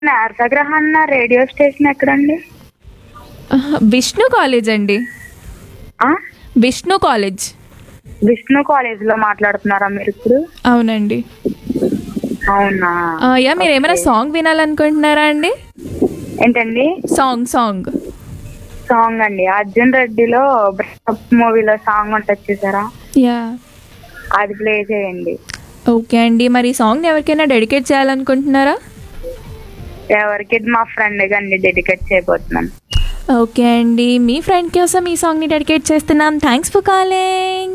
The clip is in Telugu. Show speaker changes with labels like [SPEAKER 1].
[SPEAKER 1] నారసాగ్రహణ రేడియో స్టేషన్ ఎక్కడండి
[SPEAKER 2] ఆహా, విష్ణు కాలేజ్ అండి
[SPEAKER 1] ఆ?
[SPEAKER 2] విష్ణు కాలేజ్
[SPEAKER 1] విష్ణు కాలేజ్ లో మాట్లాడుతున్నారా మీరు ఇప్పుడు
[SPEAKER 2] అవునండి
[SPEAKER 1] అవునా
[SPEAKER 2] ఆ, యా మీరు ఏమైనా సాంగ్ వినాలనుకుంటున్నారా అండి
[SPEAKER 1] ఏంటండి
[SPEAKER 2] సాంగ్ సాంగ్
[SPEAKER 1] సాంగ్ అండి అర్జున్ రెడ్డిలో బ్రేకప్ మూవీలో సాంగ్ ఉంటుంది చూసారా
[SPEAKER 2] యా
[SPEAKER 1] అది ప్లే చేయండి
[SPEAKER 2] ఓకే అండి మరి ఈ సాంగ్ ఎవరికైనా డెడికేట్ చేయాలనుకుంటున్నారా
[SPEAKER 1] ఎవరికి మా ఫ్రెండ్ అండి డెడికేట్ చేయబోతున్నాను
[SPEAKER 2] ఓకే అండి మీ ఫ్రెండ్ కోసం ఈ సాంగ్ని డెడికేట్ చేస్తున్నాం థ్యాంక్స్ ఫర్ కాలింగ్